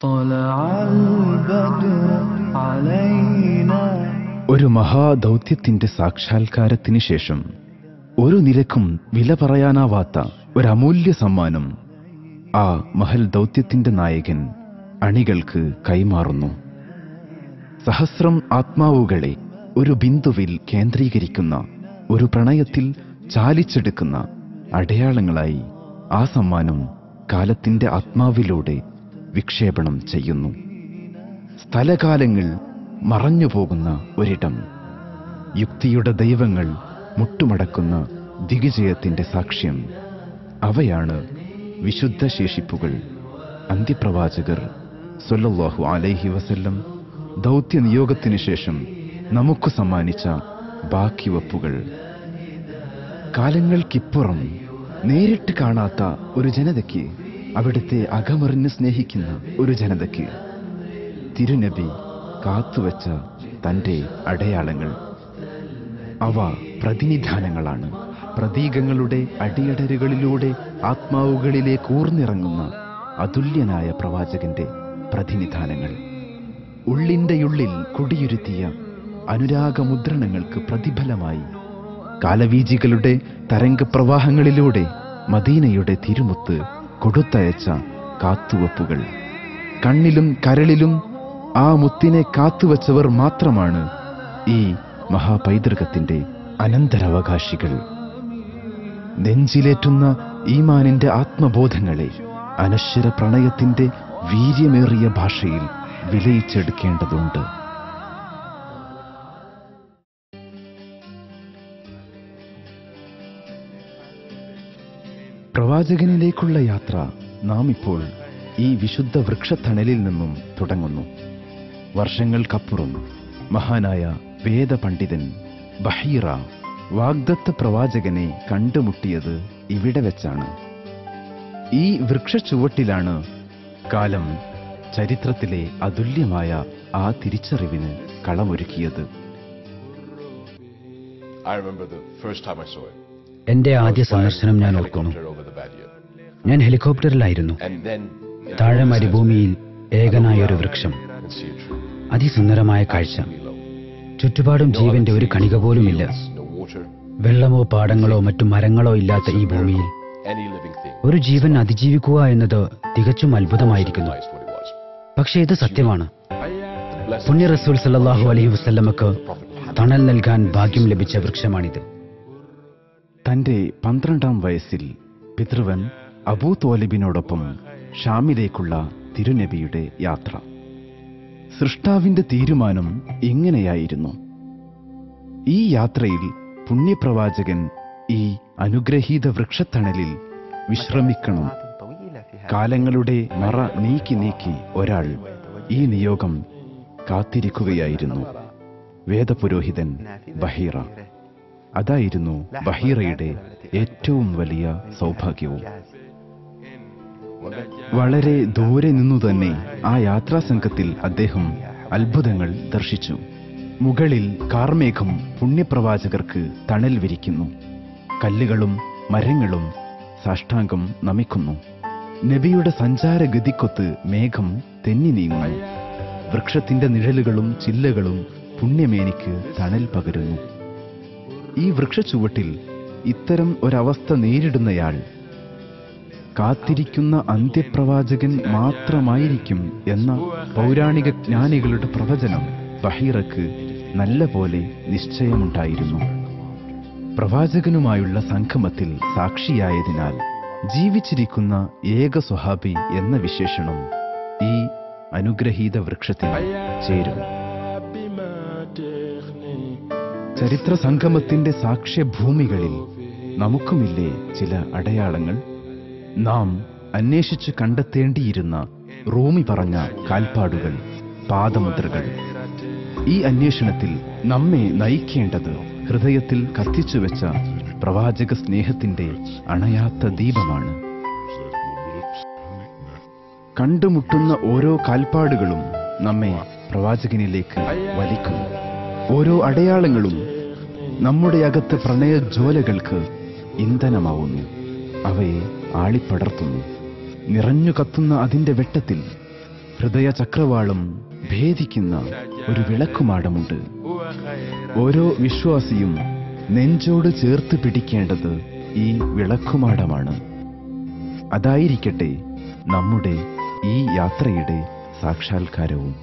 طلع البدر علينا ഒരു മഹാദൗത്യത്തിന്റെ സാക്ഷാത്കാരത്തിന് ശേഷം ഒരു നിലക്കും വില പറയാനാവാത്ത ഒരു അമൂല്യ സമ്മാനം ആ മഹൽ ദൗത്യത്തിന്റെ നായകൻ അണികൾക്ക് കൈമാറുന്നു സഹസ്രം ആത്മാവുകളെ ഒരു ബിന്ദുവിൽ കേന്ദ്രീകരിക്കുന്ന ഒരു പ്രണയത്തിൽ ചാലിച്ചെടുക്കുന്ന അടയാളങ്ങളായി ആ സമ്മാനം കാലത്തിന്റെ ആത്മാവിലൂടെ വിക്ഷേപണം ചെയ്യുന്നു സ്ഥലകാലങ്ങൾ മറഞ്ഞുപോകുന്ന ഒരിടം യുക്തിയുടെ ദൈവങ്ങൾ മുട്ടുമടക്കുന്ന ദിഗ്വിജയത്തിന്റെ സാക്ഷ്യം അവയാണ് വിശുദ്ധ ശേഷിപ്പുകൾ അന്ത്യപ്രവാചകർ സൊല്ലാഹു അലൈഹി വസല്ലം ദൗത്യ നിയോഗത്തിനു ശേഷം നമുക്ക് സമ്മാനിച്ച ബാക്കിവെപ്പുകൾ കാലങ്ങൾക്കിപ്പുറം നേരിട്ട് കാണാത്ത ഒരു ജനതയ്ക്ക് അവിടുത്തെ അകമറിഞ്ഞ് സ്നേഹിക്കുന്ന ഒരു ജനതയ്ക്ക് തിരുനബി കാത്തുവച്ച തന്റെ അടയാളങ്ങൾ അവ പ്രതിനിധാനങ്ങളാണ് പ്രതീകങ്ങളുടെ അടിയടരുകളിലൂടെ ആത്മാവുകളിലേക്ക് ഊർന്നിറങ്ങുന്ന അതുല്യനായ പ്രവാചകന്റെ പ്രതിനിധാനങ്ങൾ ഉള്ളിന്റെയുള്ളിൽ കുടിയിരുത്തിയ അനുരാഗമുദ്രണങ്ങൾക്ക് പ്രതിഫലമായി കാലവീജികളുടെ തരംഗപ്രവാഹങ്ങളിലൂടെ മദീനയുടെ തിരുമുത്ത് കൊടുത്തയച്ച കാത്തുവെപ്പുകൾ കണ്ണിലും കരളിലും ആ മുത്തിനെ കാത്തുവച്ചവർ മാത്രമാണ് ഈ മഹാപൈതൃകത്തിന്റെ അനന്തരാവകാശികൾ നെഞ്ചിലേറ്റുന്ന ഈമാനിന്റെ ആത്മബോധങ്ങളെ അനശ്വര പ്രണയത്തിന്റെ വീര്യമേറിയ ഭാഷയിൽ വിലയിച്ചെടുക്കേണ്ടതുണ്ട് പ്രവാചകനിലേക്കുള്ള യാത്ര നാം ഇപ്പോൾ ഈ വിശുദ്ധ വൃക്ഷത്തണലിൽ നിന്നും തുടങ്ങുന്നു വർഷങ്ങൾക്കപ്പുറം മഹാനായ വേദപണ്ഡിതൻ ബഹീറ വാഗ്ദത്ത പ്രവാചകനെ കണ്ടുമുട്ടിയത് ഇവിടെ വെച്ചാണ് ഈ വൃക്ഷച്ചുവട്ടിലാണ് കാലം ചരിത്രത്തിലെ അതുല്യമായ ആ തിരിച്ചറിവിന് കളമൊരുക്കിയത് I remember the first time I saw it. എന്റെ I was ആദ്യ flying സന്ദർശനം ഞാൻ a ഓർക്കുന്നു helicopter over the Badia. ഞാൻ ഹെലികോപ്റ്ററിലായിരുന്നു And then താഴെ മരുഭൂമിയിൽ ഏകനായ ഒരു വൃക്ഷം and see a tree. അതിസുന്ദരമായ കാഴ്ച Absolutely low. ചുറ്റുപാടും No ജീവന്റെ other ഒരു trees, കണിക no പോലുമില്ല fields, no water, വെള്ളമോ പാടങ്ങളോ മറ്റു മരങ്ങളോ ഇല്ലാത്ത ഈ ഭൂമിയിൽ any living thing. ഒരു ജീവൻ അതിജീവിക്കുക എന്നത് തികച്ചും അത്ഭുതമായിരിക്കുന്നു Realized what it was. പക്ഷേ ഇത് സത്യമാണ് The blessed പുണ്യ റസൂൽ സല്ലല്ലാഹു അലൈഹി വസല്ലമക്ക് Prophet Muhammad. തണൽ നൽകാൻ ഭാഗ്യം ലഭിച്ച വൃക്ഷമാണിത് തന്റെ പന്ത്രണ്ടാം വയസ്സിൽ പിതൃവൻ അബൂ തോലിബിനോടൊപ്പം ഷാമിലേക്കുള്ള തിരുനബിയുടെ യാത്ര സൃഷ്ടാവിന്റെ തീരുമാനം ഇങ്ങനെയായിരുന്നു ഈ യാത്രയിൽ പുണ്യപ്രവാചകൻ ഈ അനുഗ്രഹീത വൃക്ഷത്തണലിൽ വിശ്രമിക്കണം കാലങ്ങളുടെ മറ നീക്കി നീക്കി ഒരാൾ ഈ നിയോഗം കാത്തിരിക്കുകയായിരുന്നു വേദപുരോഹിതൻ ബഹീറ അതായിരുന്നു ബഹീറയുടെ ഏറ്റവും വലിയ സൗഭാഗ്യവും വളരെ ദൂരെ നിന്നു തന്നെ ആ യാത്രാ സംഘത്തിൽ അദ്ദേഹം അത്ഭുതങ്ങൾ ദർശിച്ചു മുകളിൽ കാർമേഘം പുണ്യപ്രവാചകർക്ക് തണൽ വിരിക്കുന്നു കല്ലുകളും മരങ്ങളും സാഷ്ടാംഗം നമിക്കുന്നു നബിയുടെ സഞ്ചാരഗതിക്കൊത്ത് മേഘം തെന്നി നീങ്ങുന്നു വൃക്ഷത്തിന്റെ നിഴലുകളും ചില്ലകളും പുണ്യമേനിക്ക് തണൽ പകരുന്നു ഈ വൃക്ഷച്ചുവട്ടിൽ ഇത്തരം ഒരവസ്ഥ നേരിടുന്നയാൾ കാത്തിരിക്കുന്ന അന്ത്യപ്രവാചകൻ മാത്രമായിരിക്കും എന്ന പൗരാണിക ജ്ഞാനികളുടെ പ്രവചനം ബഹീറക്ക് നല്ല പോലെ നിശ്ചയമുണ്ടായിരുന്നു പ്രവാചകനുമായുള്ള സംഗമത്തിൽ സാക്ഷിയായതിനാൽ ജീവിച്ചിരിക്കുന്ന ഏക സ്വഹാബി എന്ന വിശേഷണം ഈ അനുഗ്രഹീത വൃക്ഷത്തിൽ ചേരും ചരിത്ര സംഗമത്തിന്റെ സാക്ഷ്യഭൂമികളിൽ നമുക്കുമില്ലേ ചില അടയാളങ്ങൾ നാം അന്വേഷിച്ചു കണ്ടെത്തേണ്ടിയിരുന്ന റൂമി പറഞ്ഞ കാൽപ്പാടുകൾ പാദമുദ്രകൾ ഈ അന്വേഷണത്തിൽ നമ്മെ നയിക്കേണ്ടത് ഹൃദയത്തിൽ കത്തിച്ചുവെച്ച പ്രവാചക സ്നേഹത്തിന്റെ അണയാത്ത ദീപമാണ് കണ്ടുമുട്ടുന്ന ഓരോ കാൽപ്പാടുകളും നമ്മെ പ്രവാചകനിലേക്ക് വലിക്കുന്നു ഓരോ അടയാളങ്ങളും നമ്മുടെ അകത്ത് പ്രണയജ്വാലകൾക്ക് ഇന്ധനമാവുന്നു അവയെ ആളിപ്പടർത്തുന്നു നിറഞ്ഞു കത്തുന്ന അതിന്റെ വെട്ടത്തിൽ ഹൃദയ ചക്രവാളം ഭേദിക്കുന്ന ഒരു വിളക്കുമാടമുണ്ട് ഓരോ വിശ്വാസിയും നെഞ്ചോട് ചേർത്ത് പിടിക്കേണ്ടത് ഈ വിളക്കുമാടമാണ് അതായിരിക്കട്ടെ നമ്മുടെ ഈ യാത്രയുടെ സാക്ഷാത്കാരവും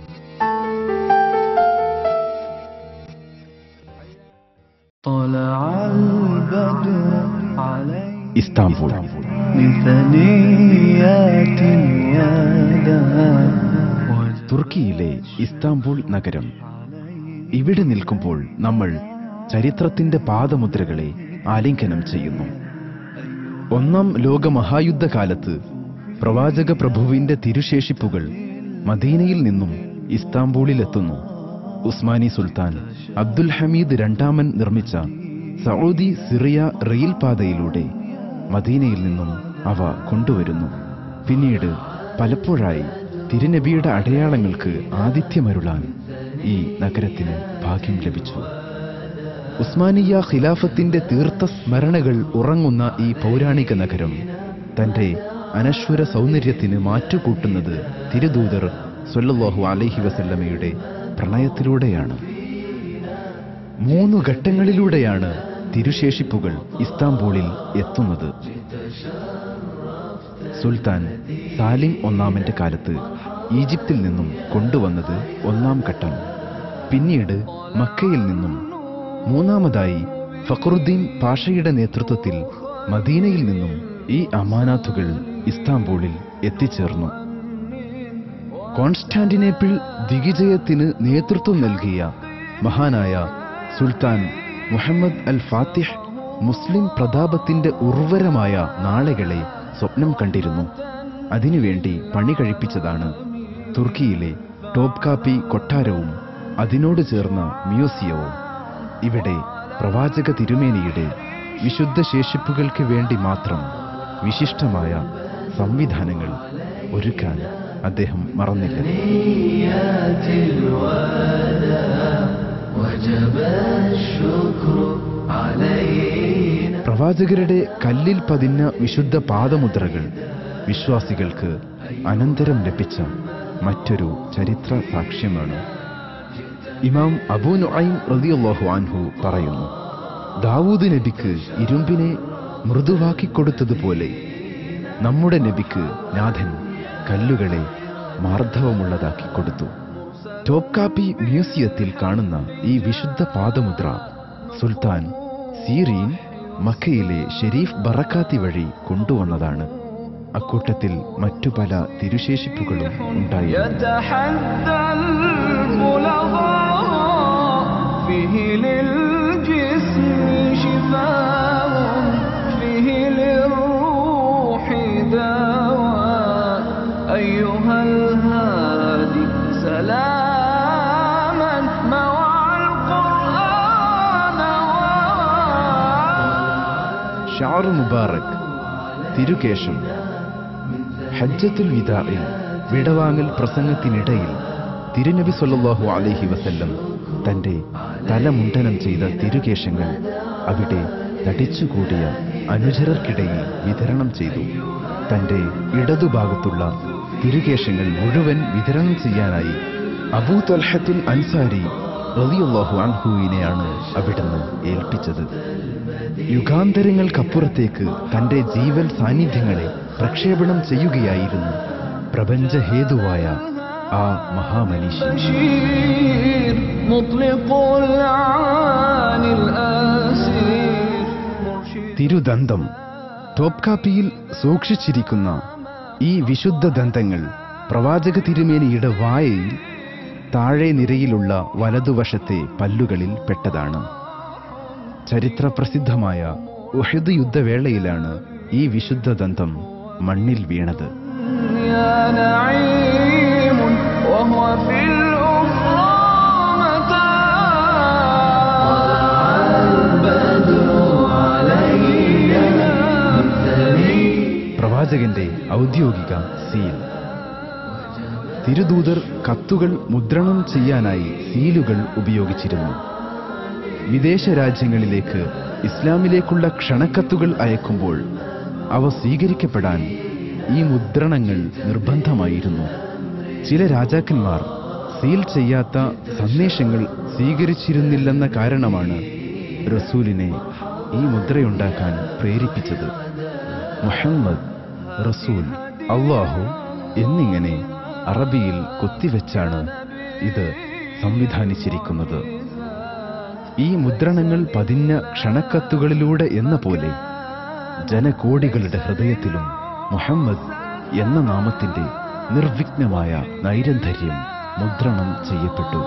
طلع البدر علينا ഇസ്താംബുൾ من ثنيات يدها തുർക്കിയിലെ ഇസ്താംബുൾ നഗരം ഇവിടെ നിൽക്കുമ്പോൾ നമ്മൾ ചരിത്രത്തിന്റെ പാദമുദ്രകളെ ആലിംഗനം ചെയ്യുന്നു ഒന്നാം ലോക മഹായുദ്ധകാലത്ത് പ്രവാചക പ്രഭുവിന്റെ തിരുശേഷിപ്പുകൾ മദീനയിൽ നിന്നും ഇസ്താംബൂളിലെത്തുന്നു ഉസ്മാനി സുൽത്താൻ അബ്ദുൽ ഹമീദ് രണ്ടാമൻ നിർമ്മിച്ച സൗദി സിറിയ റെയിൽ പാതയിലൂടെ മദീനയിൽ നിന്നും അവ കൊണ്ടുവരുന്നു പിന്നീട് പലപ്പോഴായി തിരുനബിയുടെ അടയാളങ്ങൾക്ക് ആതിഥ്യമരുളാൻ ഈ നഗരത്തിന് ഭാഗ്യം ലഭിച്ചു ഉസ്മാനിയ ഖിലാഫത്തിന്റെ തീർത്ഥ സ്മരണകൾ ഉറങ്ങുന്ന ഈ പൗരാണിക നഗരം തന്റെ അനശ്വര സൗന്ദര്യത്തിന് മാറ്റുകൂട്ടുന്നത് തിരുദൂതർ സൊല്ലാഹു അലൈഹി വസല്ലമയുടെ പ്രണയത്തിലൂടെയാണ് മൂന്ന് ഘട്ടങ്ങളിലൂടെയാണ് തിരുശേഷിപ്പുകൾ ഇസ്താംബൂളിൽ എത്തുന്നത് സുൽത്താൻ സാലിം ഒന്നാമന്റെ കാലത്ത് ഈജിപ്തിൽ നിന്നും കൊണ്ടുവന്നത് ഒന്നാം ഘട്ടം പിന്നീട് മക്കയിൽ നിന്നും മൂന്നാമതായി ഫഖറുദ്ദീൻ പാഷയുടെ നേതൃത്വത്തിൽ മദീനയിൽ നിന്നും ഈ അമാനാത്തുകൾ ഇസ്താംബൂളിൽ എത്തിച്ചേർന്നു കോൺസ്റ്റാന്റിനേപ്പിൾ ദിഗ്വിജയത്തിന് നേതൃത്വം നൽകിയ മഹാനായ സുൽത്താൻ മുഹമ്മദ് അൽ ഫാത്തിഹ് മുസ്ലിം പ്രതാപത്തിന്റെ ഉർവരമായ നാളെകളെ സ്വപ്നം കണ്ടിരുന്നു അതിനുവേണ്ടി പണി കഴിപ്പിച്ചതാണ് തുർക്കിയിലെ ടോപ്പ് കാപ്പി കൊട്ടാരവും അതിനോട് ചേർന്ന മ്യൂസിയവും ഇവിടെ പ്രവാചക തിരുമേനിയുടെ വിശുദ്ധ ശേഷിപ്പുകൾക്ക് വേണ്ടി മാത്രം വിശിഷ്ടമായ സംവിധാനങ്ങൾ ഒരുക്കാൻ അദ്ദേഹം മറന്നില്ല പ്രവാചകരുടെ കല്ലിൽ പതിഞ്ഞ വിശുദ്ധ പാദമുദ്രകൾ വിശ്വാസികൾക്ക് അനന്തരം ലഭിച്ച മറ്റൊരു ചരിത്ര സാക്ഷ്യമാണ് ഇമാം അബൂ നുഐം റളിയല്ലാഹു അൻഹു പറയുന്നു ദാവൂദ് നബിക്ക് ഇരുമ്പിനെ മൃദുവാക്കിക്കൊടുത്തതുപോലെ നമ്മുടെ നബിക്ക് നാഥൻ കല്ലുകളെ മാർദ്ദവമുള്ളതാക്കി കൊടുത്തു ടോപ്കാപ്പി മ്യൂസിയത്തിൽ കാണുന്ന ഈ വിശുദ്ധ പാദമുദ്ര സുൽത്താൻ സീറീൻ മക്കയിലെ ഷെരീഫ് ബറക്കാത്തി വഴി കൊണ്ടുവന്നതാണ് അക്കൂട്ടത്തിൽ മറ്റു പല തിരുശേഷിപ്പുകളും ഉണ്ടായിരുന്നു يتحدى البلغاء فيه للجسم شفاء فيه للروح دواء أيها الهادي سلاما مع القرآن ഷാർ മുബാറക് തിരുകേശം ഹജ്ജത്തുൽ വിദാഇൽ വിടവാങ്ങൽ പ്രസംഗത്തിനിടയിൽ തിരുനബി സല്ലല്ലാഹു അലൈഹി വസല്ലം തന്റെ തലമുണ്ടനം ചെയ്ത തിരുകേശങ്ങൾ അവിടെ തടിച്ചുകൂടിയ അനുചരർക്കിടയിൽ വിതരണം ചെയ്തു തന്റെ ഇടതുഭാഗത്തുള്ള തിരുകേശങ്ങൾ മുഴുവൻ വിതരണം ചെയ്യാനായി അബൂ തൽഹത്തുൽ അൻസാരി റളിയല്ലാഹു അൻഹുവിനെയാണ് അവിടുന്ന് ഏൽപ്പിച്ചത് യുഗാന്തരങ്ങൾക്കപ്പുറത്തേക്ക് തന്റെ ജീവൻ സാന്നിധ്യങ്ങളെ പ്രക്ഷേപണം ചെയ്യുകയായിരുന്നു പ്രപഞ്ചഹേതുവായ ആ മഹാമനീഷി بشير مطلق العان الآسير مرشد തിരുദന്തം ടോപ്കാപ്പിയിൽ സൂക്ഷിച്ചിരിക്കുന്ന ഈ വിശുദ്ധ ദന്തങ്ങൾ പ്രവാചക തിരുമേനിയുടെ വായയിൽ താഴെ നിരയിലുള്ള വലതുവശത്തെ പല്ലുകളിൽ പെട്ടതാണ് ചരിത്രപ്രസിദ്ധമായ ഉഹദ് യുദ്ധവേളയിലാണ് ഈ വിശുദ്ധ ദന്തം മണ്ണിൽ വീണത് يا نعيم وهو في الأخرى പ്രവാചകന്റെ ഔദ്യോഗിക സീൽ തിരുദൂതർ കത്തുകൾ മുദ്രണം ചെയ്യാനായി സീലുകൾ ഉപയോഗിച്ചിരുന്നു വിദേശ രാജ്യങ്ങളിലേക്ക് ഇസ്ലാമിലേക്കുള്ള ക്ഷണക്കത്തുകൾ അയക്കുമ്പോൾ അവ സ്വീകരിക്കപ്പെടാൻ ഈ മുദ്രണങ്ങൾ നിർബന്ധമായിരുന്നു ചില രാജാക്കന്മാർ സീൽ ചെയ്യാത്ത സന്ദേശങ്ങൾ സ്വീകരിച്ചിരുന്നില്ലെന്ന കാരണമാണ് റസൂലിനെ ഈ മുദ്രയുണ്ടാക്കാൻ പ്രേരിപ്പിച്ചത് മുഹമ്മദ് റസൂൽ അള്ളാഹു എന്നിങ്ങനെ അറബിയിൽ കൊത്തിവെച്ചാണ് ഇത് സംവിധാനിച്ചിരിക്കുന്നത് ഈ മുദ്രണങ്ങൾ പതിഞ്ഞ ക്ഷണക്കത്തുകളിലൂടെ എന്ന പോലെ ജനകോടികളുടെ ഹൃദയത്തിലും മുഹമ്മദ് എന്ന നാമത്തിന്റെ നിർവിഘ്നമായ നൈരന്ധര്യം മുദ്രണം ചെയ്യപ്പെട്ടു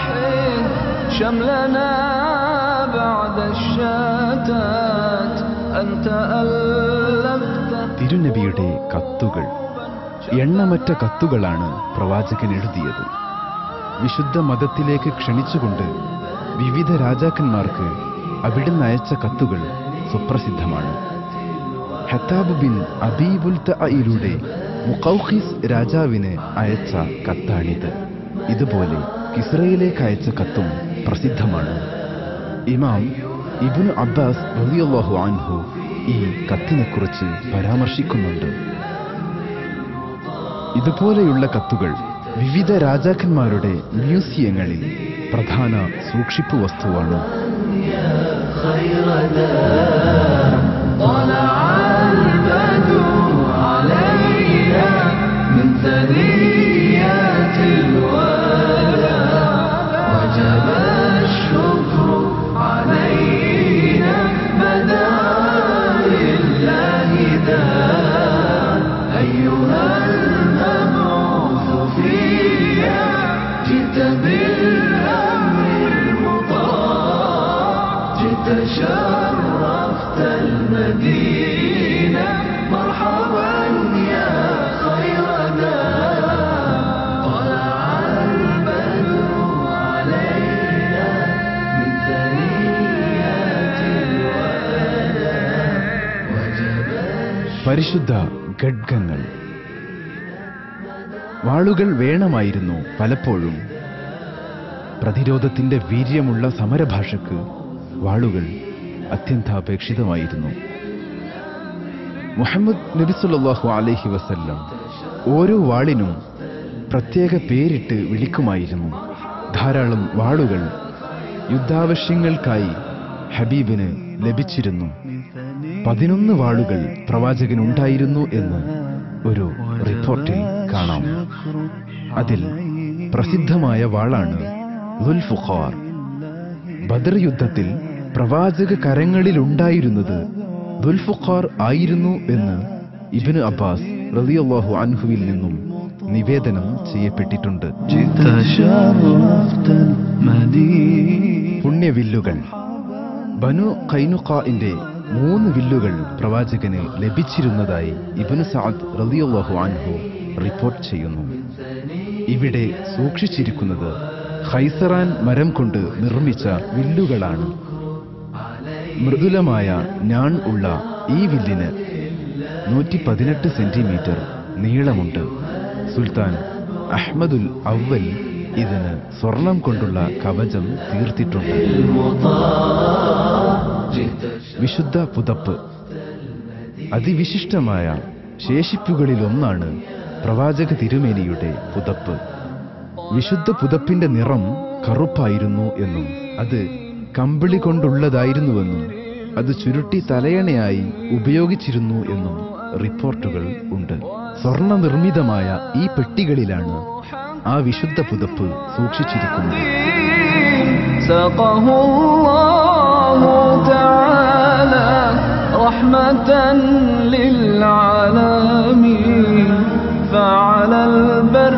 شملنا بعد الشتات أنت ألفت തിരുനബിയുടെ കത്തുകൾ എണ്ണമറ്റ കത്തുകളാണ് പ്രവാചകൻ എഴുതിയത് വിശുദ്ധ മതത്തിലേക്ക് ക്ഷണിച്ചുകൊണ്ട് വിവിധ രാജാക്കന്മാർക്ക് അവിടുന്ന് അയച്ച കത്തുകൾ സുപ്രസിദ്ധമാണ് ഹത്താബ് ബിൻ അബീബുൽ തയിലൂടെ മുഖൌഖിസ് രാജാവിന് അയച്ച കത്താണിത് ഇതുപോലെ കിസ്രയിലേക്ക് അയച്ച കത്തും പ്രസിദ്ധമാണ് ഇമാം ഇബ്നു അബ്ബാസ് റളിയല്ലാഹു അൻഹു ഈ കത്തിനെക്കുറിച്ച് പരാമർശിക്കുന്നുണ്ട് ഇതുപോലെയുള്ള കത്തുകൾ വിവിധ രാജാക്കന്മാരുടെ മ്യൂസിയങ്ങളിൽ പ്രധാന സൂക്ഷിപ്പ് വസ്തുവാണ് من ثنيات الوداع وجب الشكر علينا بدا لله داع أيها المبعوث فينا جئت بالأمر المطاع جئت شرفت المدينة مرحبا يا خير داع طلع البدر علينا من ثنيات الوداع وجب പരിശുദ്ധ ഖഡ്ഗങ്ങൾ വാളുകൾ വേണമായിരുന്നു പലപ്പോഴും പ്രതിരോധത്തിന്റെ വീര്യമുള്ള സമരഭാഷക്ക് വാളുകൾ അത്യന്താപേക്ഷിതമായിരുന്നു മുഹമ്മദ് നബിസുല്ലാഹു അലൈഹി വസല്ലം ഓരോ വാളിനും പ്രത്യേക പേരിട്ട് വിളിക്കുമായിരുന്നു ധാരാളം വാളുകൾ യുദ്ധാവശ്യങ്ങൾക്കായി ഹബീബിന് ലഭിച്ചിരുന്നു പതിനൊന്ന് വാളുകൾ പ്രവാചകനുണ്ടായിരുന്നു എന്ന് ഒരു റിപ്പോർട്ടിൽ കാണാം അതിൽ പ്രസിദ്ധമായ വാളാണ് ദുൽഫുഖാർ ബദർ യുദ്ധത്തിൽ പ്രവാചക കരങ്ങളിലുണ്ടായിരുന്നത് ദുൽഫുഖാർ ആയിരുന്നു എന്ന് ഇബ്നു അബ്ബാസ് റളിയല്ലാഹു അൻഹുവിൽ നിന്നും നിവേദനം ചെയ്യപ്പെട്ടിട്ടുണ്ട് جئت شرفت المدينة പുണ്യവില്ലുകൾ ബനു കൈനുഖാഇന്റെ മൂന്ന് വില്ലുകൾ പ്രവാചകന് ലഭിച്ചിരുന്നതായി ഇബ്നു സഅദ് റളിയല്ലാഹു അൻഹു റിപ്പോർട്ട് ചെയ്യുന്നു ഇവിടെ സൂക്ഷിച്ചിരിക്കുന്നത് ഖൈസറാൻ മരം കൊണ്ട് നിർമ്മിച്ച വില്ലുകളാണ് മൃദുലമായ ഞാൺ ഉള്ള ഈ വില്ലിന് നൂറ്റി പതിനെട്ട് സെന്റിമീറ്റർ നീളമുണ്ട് സുൽത്താൻ അഹ്മദുൽ അവൽ ഇതിന് സ്വർണം കൊണ്ടുള്ള കവചം തീർത്തിട്ടുണ്ട് വിശുദ്ധ പുതപ്പ് അതിവിശിഷ്ടമായ ശേഷിപ്പുകളിലൊന്നാണ് പ്രവാചക തിരുമേനിയുടെ പുതപ്പ് വിശുദ്ധ പുതപ്പിന്റെ നിറം കറുപ്പായിരുന്നു എന്നും അത് കമ്പിളി കൊണ്ടുള്ളതായിരുന്നുവെന്നും അത് ചുരുട്ടി തലയണയായി ഉപയോഗിച്ചിരുന്നു എന്നും റിപ്പോർട്ടുകൾ ഉണ്ട് സ്വർണ്ണ നിർമ്മിതമായ ഈ പെട്ടികളിലാണ് ആ വിശുദ്ധ പുതപ്പ് സൂക്ഷിച്ചിരിക്കുന്നത് ساقه الله تعالى رحمة للعالمين فعلى البر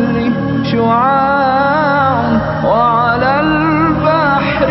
شعاع وعلى البحر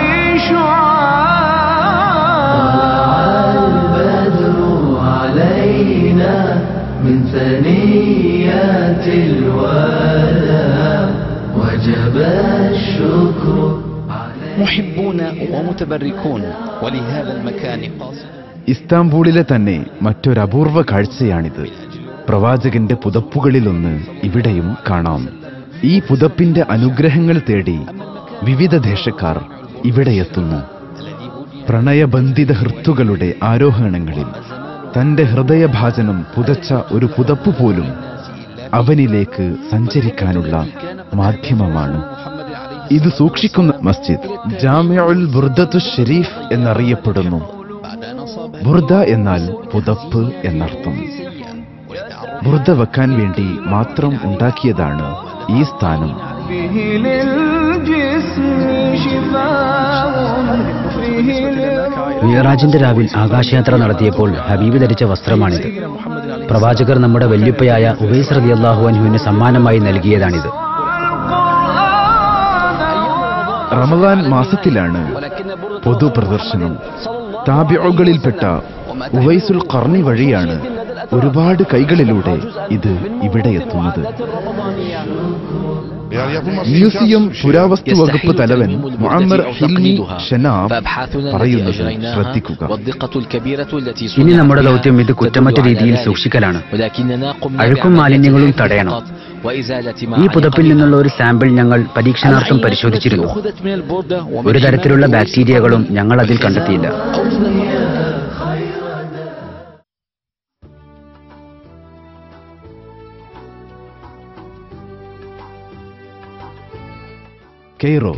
شعاع البدر علينا من ثنيات الوداع وجب الشكر محبون ومتبركون ولهذا المكان قاصد ഇസ്താംബൂളിലെ തന്നെ മറ്റൊരപൂർവ കാഴ്ചയാണിത് പ്രവാചകന്റെ പുതപ്പുകളിലൊന്ന് ഇവിടെയും കാണാം ഈ പുതപ്പിന്റെ അനുഗ്രഹങ്ങൾ തേടി വിവിധ ദേശക്കാർ ഇവിടെയെത്തുന്നു പ്രണയബന്ധിത ഹൃത്തുകളുടെ ആരോഹണങ്ങളിൽ തന്റെ ഹൃദയഭാജനം പുതച്ച ഒരു പുതപ്പ് പോലും അവനിലേക്ക് സഞ്ചരിക്കാനുള്ള മാധ്യമമാണ് ഇത് സൂക്ഷിക്കുന്ന മസ്ജിദ് ജാമിഉൽ ബുർദത്തു ഷെരീഫ് എന്നറിയപ്പെടുന്നു ബുർദ എന്നാൽ പുതപ്പ് എന്നർത്ഥം ബുർദ വെക്കാൻ വേണ്ടി മാത്രം ഉണ്ടാക്കിയതാണ് ഈ സ്ഥാനം فيه للجسم شفاء فيه للروح മിയറാജിന്റെ രാവിൽ ആകാശയാത്ര നടത്തിയപ്പോൾ ഹബീബ് ധരിച്ച വസ്ത്രമാണിത് പ്രവാചകർ നമ്മുടെ വല്യുപ്പയായ ഉവൈസ് റതി അള്ളാഹു അനുവിന് സമ്മാനമായി നൽകിയതാണിത് റമദാൻ മാസത്തിലാണ് പൊതുപ്രദർശനം താബിഉകളിൽപ്പെട്ട ഉവൈസുൽ കർണി വഴിയാണ് ഒരുപാട് കൈകളിലൂടെ ഇത് ഇവിടെ എത്തുന്നത് മ്യൂസിയം പുരാവസ്തു വകുപ്പ് തലവൻ മുഅമ്മർ ഹിൽമി ഷനാബ് പറയുന്നത് ശ്രദ്ധിക്കുക ഇനി നമ്മുടെ ദൗത്യം ഇത് കുറ്റമറ്റ രീതിയിൽ സൂക്ഷിക്കലാണ് അഴുക്കും മാലിന്യങ്ങളും തടയണം ഈ പുതപ്പിൽ നിന്നുള്ള ഒരു സാമ്പിൾ ഞങ്ങൾ പരീക്ഷണാർത്ഥം പരിശോധിച്ചിരുന്നു ഒരു തരത്തിലുള്ള ബാക്ടീരിയകളും ഞങ്ങൾ അതിൽ കണ്ടെത്തിയില്ല കെയ്റോ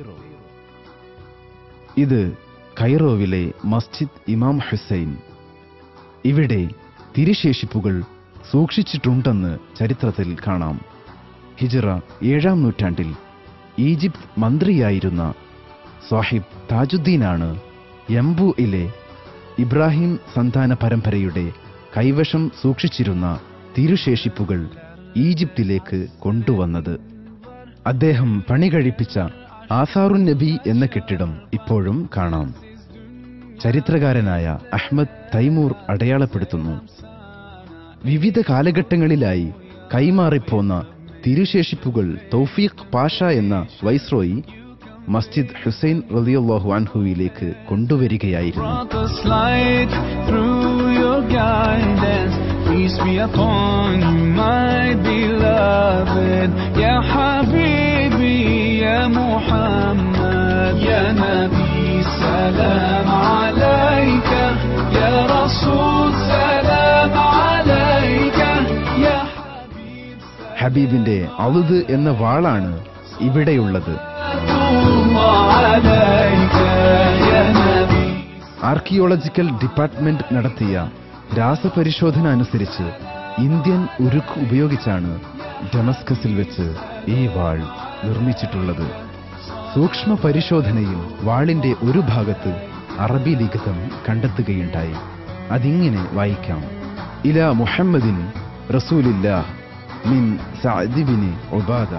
ഇത് കൈറോവിലെ മസ്ജിദ് ഇമാം ഹുസൈൻ ഇവിടെ തിരുശേഷിപ്പുകൾ സൂക്ഷിച്ചിട്ടുണ്ടെന്ന് ചരിത്രത്തിൽ കാണാം ഹിജറ ഏഴാം നൂറ്റാണ്ടിൽ ഈജിപ്ത് മന്ത്രിയായിരുന്ന സാഹിബ് താജുദ്ദീനാണ് യംബുയിലെ ഇബ്രാഹിം സന്താന പരമ്പരയുടെ കൈവശം സൂക്ഷിച്ചിരുന്ന തിരുശേഷിപ്പുകൾ ഈജിപ്തിലേക്ക് കൊണ്ടുവന്നത് അദ്ദേഹം പണി കഴിപ്പിച്ച ആസാറുൻ നബി എന്ന കെട്ടിടം ഇപ്പോഴും കാണാം ചരിത്രകാരനായ അഹ്മദ് തൈമൂർ അടയാളപ്പെടുത്തുന്നു വിവിധ കാലഘട്ടങ്ങളിലായി കൈമാറിപ്പോന്ന തിരുശേഷിപ്പുകൾ തൗഫീഖ് പാഷ എന്ന വൈസ്രോയി മസ്ജിദ് ഹുസൈൻ റളിയല്ലാഹു അൻഹുവിലേക്ക് കൊണ്ടുവരികയായിരുന്നു brought us light through your guidance. Peace be upon you, my beloved. Ya Habibi, Ya Muhammad, Ya Nabi, salam alayka. Ya Rasul, salam alayka. Ya Habib, ഹബീബിന്റെ അളുത് എന്ന വാളാണ് ഇവിടെയുള്ളത് salam alayka. Ya Nabi. Archaeological department നടത്തിയ രാസപരിശോധന അനുസരിച്ച് Indian ഉരുക്ക് ഉപയോഗിച്ചാണ് ഡെമസ്കസിൽ വെച്ച് ഈ വാൾ നിർമ്മിച്ചിട്ടുള്ളത് സൂക്ഷ്മ പരിശോധനയിൽ വാളിന്റെ ഒരു ഭാഗത്ത് അറബി ലിഖിതം കണ്ടെത്തുകയുണ്ടായി അതിങ്ങനെ വായിക്കാം ഇല മുഹമ്മദിൻ റസൂലില്ലാഹ് മിൻ സഅദിബിന് ഉബാദ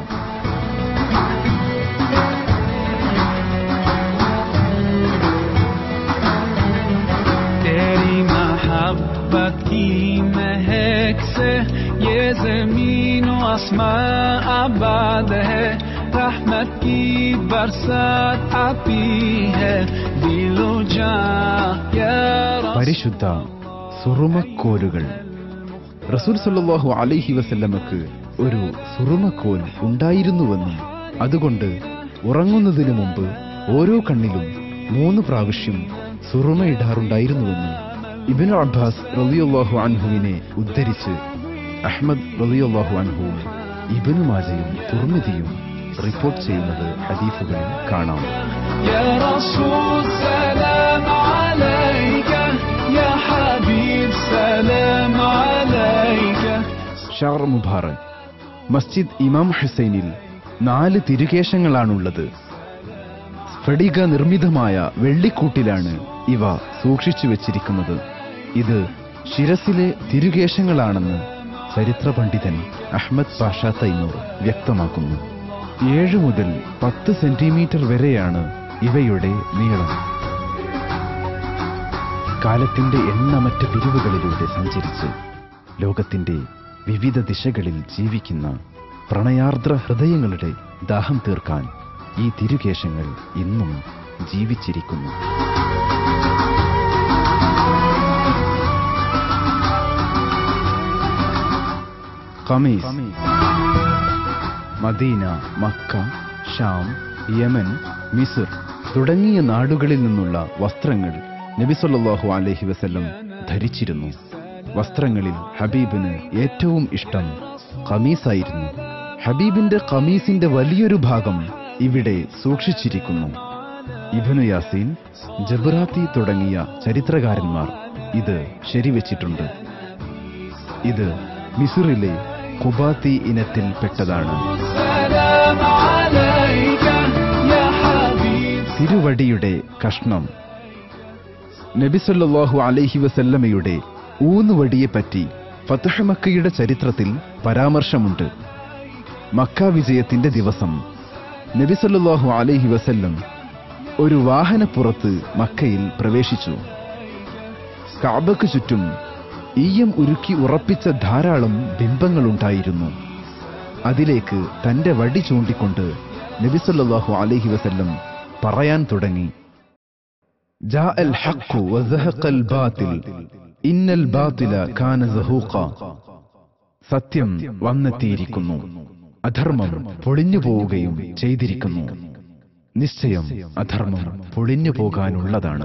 तेरी मोहब्बत की महक से ये जमीन व आसमां आबाद है रहमत की बरसात आती है दिलो जा या रसूल പരിശുദ്ധ സുറുമക്കോലുകൾ റസൂൽ സല്ലല്ലാഹു അലൈഹി വസല്ലമക്ക് ഒരു സുറുമക്കോൽ ഉണ്ടായിരുന്നുവെന്നും അതുകൊണ്ട് ഉറങ്ങുന്നതിനു മുമ്പ് ഓരോ കണ്ണിലും മൂന്ന് പ്രാവശ്യം സുറുമയിടാറുണ്ടായിരുന്നുവെന്നും ഇബിന് അബ്ബാസ് റളിയല്ലാഹു അൻഹുവിനെ ഉദ്ധരിച്ച് അഹ്മദ് റളിയല്ലാഹു അൻഹുവും ഇബിനു മാജയും തുർമിതിയും റിപ്പോർട്ട് ചെയ്യുന്നത് ഹദീഫുകളിൽ കാണാം يا رسول سلام عليك يا حبيب سلام عليك ഷാർ മുബാറക് മസ്ജിദ് ഇമാം ഹുസൈനിൽ നാല് തിരുകേശങ്ങളാണുള്ളത് സ്ഫടിക നിർമ്മിതമായ വെള്ളിക്കൂട്ടിലാണ് ഇവ സൂക്ഷിച്ചു വെച്ചിരിക്കുന്നത് ഇത് ശിരസിലെ തിരുകേശങ്ങളാണെന്ന് ചരിത്ര പണ്ഡിതൻ അഹ്മദ് പാഷ തൈമൂർ വ്യക്തമാക്കുന്നു ഏഴ് മുതൽ പത്ത് സെന്റിമീറ്റർ വരെയാണ് ഇവയുടെ നീളം കാലത്തിന്റെ എണ്ണമറ്റ പിരിവുകളിലൂടെ സഞ്ചരിച്ച് ലോകത്തിന്റെ വിവിധ ദിശകളിൽ ജീവിക്കുന്ന പ്രണയാർദ്ര ഹൃദയങ്ങളുടെ ദാഹം തീർക്കാൻ ഈ തിരുകേശങ്ങൾ ഇന്നും ജീവിച്ചിരിക്കുന്നു ഖമീസ് Medina Mecca Sham Yemen Misr തുടങ്ങിയ നാടുകളിൽ നിന്നുള്ള വസ്ത്രങ്ങൾ നബിസൊല്ലാഹു അലൈഹി വസല്ലം ധരിച്ചിരുന്നു വസ്ത്രങ്ങളിൽ ഹബീബിന് ഏറ്റവും ഇഷ്ടം ഖമീസായിരുന്നു ഹബീബിന്റെ ഖമീസിന്റെ വലിയൊരു ഭാഗം ഇവിടെ സൂക്ഷിച്ചിരിക്കുന്നു ഇബ്നു യാസീൻ ജബറാത്തി തുടങ്ങിയ ചരിത്രകാരന്മാർ ഇത് ശരിവെച്ചിട്ടുണ്ട് ഇത് മിസുറിലെ ഖുബാത്തി ഇനത്തിൽപ്പെട്ടതാണ് سلام عليك يا حبيب തിരുവടിയുടെ കഷ്ണം നബിസല്ലാഹു അലൈഹി വസല്ലമയുടെ ഊന്നുവടിയെപ്പറ്റി ഫതഹ് മക്കയുടെ ചരിത്രത്തിൽ പരാമർശമുണ്ട് മക്ക വിജയത്തിന്റെ ദിവസം നബിസല്ലാഹു അലൈഹി വസല്ലം ഒരു വാഹനപ്പുറത്ത് മക്കയിൽ പ്രവേശിച്ചു കാബയ്ക്ക് ചുറ്റും ഈയം ഉരുക്കി ഉറപ്പിച്ച ധാരാളം ബിംബങ്ങളുണ്ടായിരുന്നു അതിലേക്ക് തന്റെ വടി ചൂണ്ടിക്കൊണ്ട് നബിസല്ലാഹു അലൈഹി വസല്ലം പറയാൻ തുടങ്ങി جاء الحق وزهق الباطل إن الباطل كان زهوقا സത്യം വന്നെത്തിയിരിക്കുന്നു അധർമ്മം പൊളിഞ്ഞു പോവുകയും ചെയ്തിരിക്കുന്നു നിശ്ചയം അധർമ്മം പൊളിഞ്ഞു പോകാനുള്ളതാണ്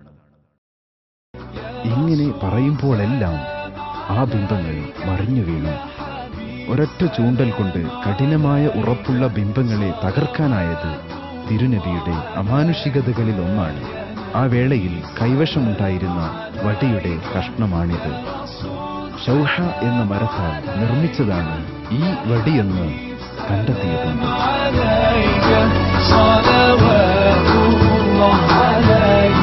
ഇങ്ങനെ പറയുമ്പോഴെല്ലാം ആ ബിംബങ്ങൾ മറിഞ്ഞു വീണു ഒരൊറ്റ ചൂണ്ടൽ കൊണ്ട് കഠിനമായ ഉറപ്പുള്ള ബിംബങ്ങളെ തകർക്കാനായത് തിരുനബിയുടെ അമാനുഷികതകളിൽ ഒന്നാണ് ആ വേളയിൽ കൈവശമുണ്ടായിരുന്ന വടിയുടെ കഷ്ണമാണിത് ഷൗഹ എന്ന മരത്താൽ നിർമ്മിച്ചതാണ് ഈ വടിയെന്ന് കണ്ടെത്തിയിട്ടുണ്ട് عليك صلوات الله عليك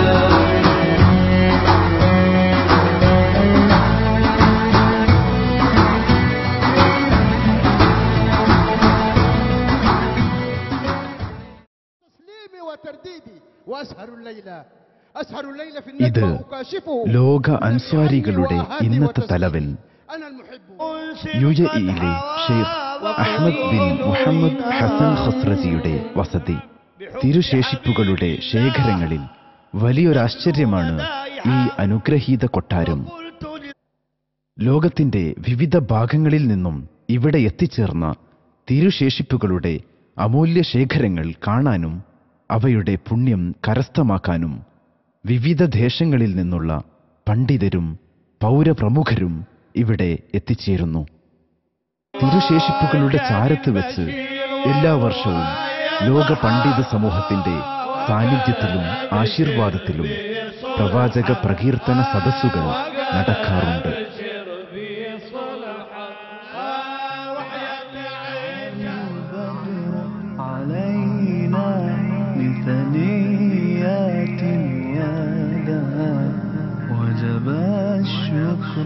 تسليمي وترديدي واسهر الليله اسهر الليل في ഇത് النجوى اكاشفه ലോക അൻസ്വാരികളുടെ ഇന്നത്തെ തലവൻ انا المحب യു എ ഇയിലെ Sheikh Ahmad bin Muhammad Hasan ഖസ്രജിയുടെ വസതി തിരുശേഷിപ്പുകളുടെ ശേഖരങ്ങളിൽ വലിയൊരാശ്ചര്യമാണ് ഈ അനുഗ്രഹീത കൊട്ടാരം ലോകത്തിന്റെ വിവിധ ഭാഗങ്ങളിൽ നിന്നും ഇവിടെ എത്തിച്ചേർന്ന തിരുശേഷിപ്പുകളുടെ അമൂല്യ ശേഖരങ്ങൾ കാണാനും അവയുടെ പുണ്യം കരസ്ഥമാക്കാനും വിവിധ ദേശങ്ങളിൽ നിന്നുള്ള പണ്ഡിതരും പൗരപ്രമുഖരും ഇവിടെ എത്തിച്ചേരുന്നു തിരുശേഷിപ്പുകളുടെ ചാരത്ത് വെച്ച് എല്ലാ വർഷവും ലോക പണ്ഡിത സമൂഹത്തിന്റെ സാന്നിധ്യത്തിലും ആശീർവാദത്തിലും പ്രവാചക പ്രകീർത്തന സദസ്സുകൾ നടക്കാറുണ്ട് علينا من ثنيات يدها وجب الشكر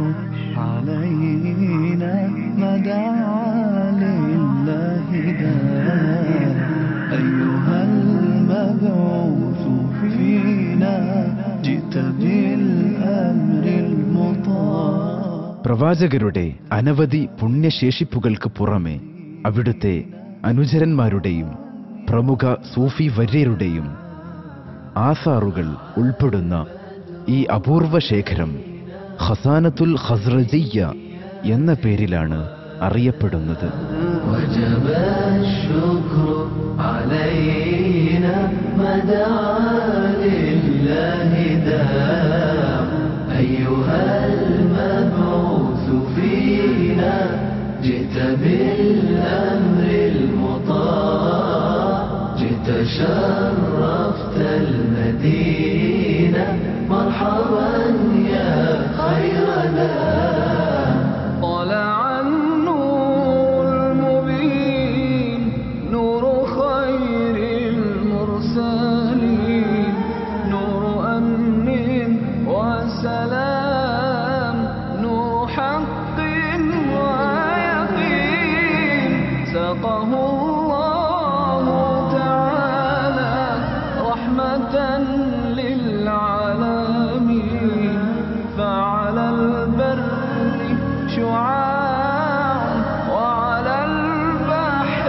علينا ما دعا لله داع أيها المبعوث فينا جئت بالأمر المطاع പ്രവാചകരുടെ അനവധി പുണ്യശേഷിപ്പുകൾക്ക് പുറമെ അവിടുത്തെ അനുചരന്മാരുടെയും പ്രമുഖ സൂഫി വര്യരുടെയും ആസാറുകൾ ഉൾപ്പെടുന്ന ഈ അപൂർവ ശേഖരം ഖസാനത്തുൽ ഖസ്റജിയ്യ എന്ന പേരിലാണ് അറിയപ്പെടുന്നത് وجب الشكر علينا ما دعا لله داع أيها المبعوث فينا جئت بالأمر المطاع جئت شرفت المدينة مرحبا يا خير داع طلع النور المبين نور خير المرسلين نور أمن وسلام نور حق ويقين سقه الله تعالى رحمة للعالمين فعلى البر شعاع وعلى البحر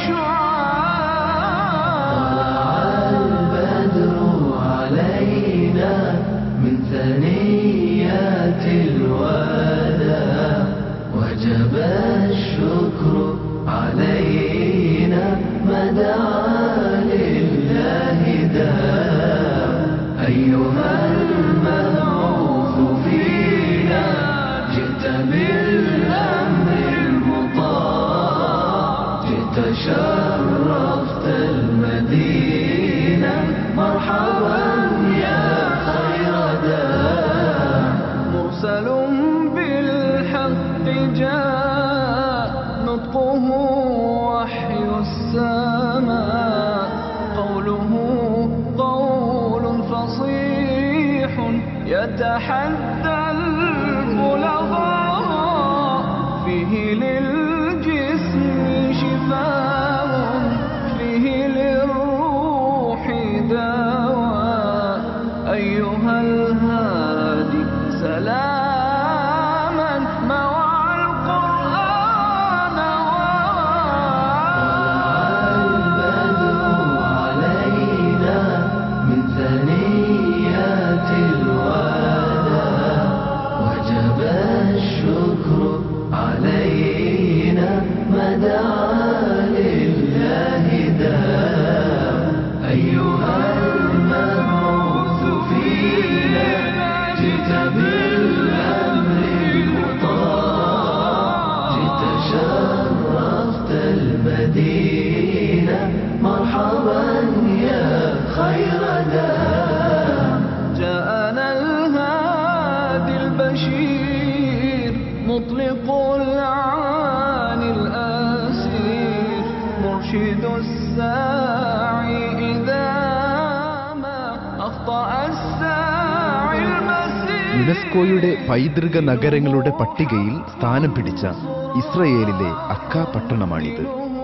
شعاع البدر علينا من ثنيات الوداع وجب الشكر علينا ما دعا لله داع أيها المبعوث فينا جئت بالأمر المدينة مرحبا يا خير داع مرسل بالحق جاء نطقه وحي السماء قوله قول فصيح يتحدى البلغاء فيه للجسم شفاء فيه للروح دواء أيها الهادي سلاما مع القرآن البدر علينا من ثنيات الوداع وجب الشكر علينا ما دعا لله داع أيها المبعوث فينا جئت بالأمر المطاع جئت شرفت المدينة مرحبا يا خير داع جاءنا الهادي البشير مطلق العاني الأسير مرشد الساعي إذا ما أخطأ الساعي المسير യുനെസ്കോയുടെ പൈതൃക നഗരങ്ങളുടെ പട്ടികയിൽ സ്ഥാനം പിടിച്ച ഇസ്രയേലിലെ അക്ക പട്ടണമാണിത്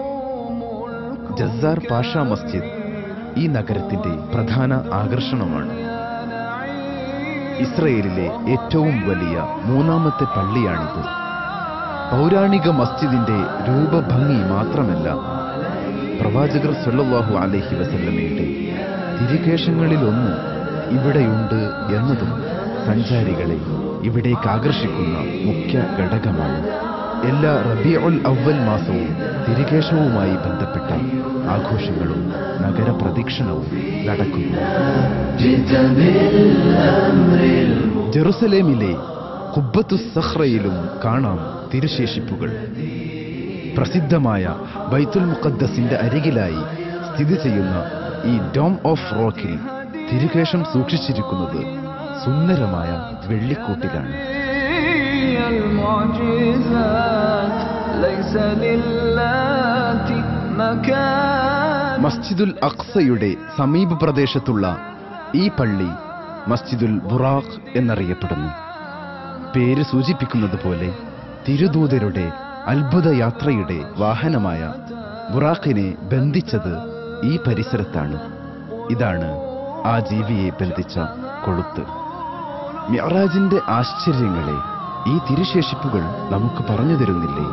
ജസാർ പാഷ മസ്ജിദ് ഈ നഗരത്തിന്റെ പ്രധാന ആകർഷണമാണ് ഇസ്രയേലിലെ ഏറ്റവും വലിയ മൂന്നാമത്തെ പള്ളിയാണിത് പൗരാണിക മസ്ജിദിന്റെ രൂപഭംഗി മാത്രമല്ല പ്രവാചകർ സല്ലല്ലാഹു അലൈഹി വസല്ലമയുടെ തിരികേശങ്ങളിലൊന്ന് ഇവിടെയുണ്ട് എന്നതും സഞ്ചാരികളെ ഇവിടേക്ക് ആകർഷിക്കുന്ന മുഖ്യ ഘടകമാണ് എല്ലാ റബിയുൽ അവൽ മാസവും തിരികേശവുമായി ബന്ധപ്പെട്ട ആഘോഷങ്ങളും നഗരപ്രദക്ഷിണവും നടക്കുന്നു جئت بالأمر ജെറുസലേമിലെ കുബ്ബത്തു സഹ്റയിലും കാണാം തിരുശേഷിപ്പുകൾ പ്രസിദ്ധമായ ബൈത്തുൽ മുഖദ്ദസിന്റെ അരികിലായി സ്ഥിതി ചെയ്യുന്ന ഈ ഡോം ഓഫ് റോക്കിൽ തിരുകേശം സൂക്ഷിച്ചിരിക്കുന്നത് സുന്ദരമായ വെള്ളിക്കൂട്ടിലാണ് هي المعجزات ليس للات مكان മസ്ജിദുൽ അക്സയുടെ സമീപ പ്രദേശത്തുള്ള ഈ പള്ളി മസ്ജിദുൽ ബുറാഖ് എന്നറിയപ്പെടുന്നു പേര് സൂചിപ്പിക്കുന്നത് പോലെ തിരുദൂതരുടെ അത്ഭുത യാത്രയുടെ വാഹനമായ ബുറാഖിനെ ബന്ധിച്ചത് ഈ പരിസരത്താണ് ഇതാണ് ആ ജീവിയെ ബന്ധിച്ച കൊളുത്ത് മിഅറാജിന്റെ ആശ്ചര്യങ്ങളെ ഈ തിരുശേഷിപ്പുകൾ നമുക്ക് പറഞ്ഞു തരുന്നില്ലേ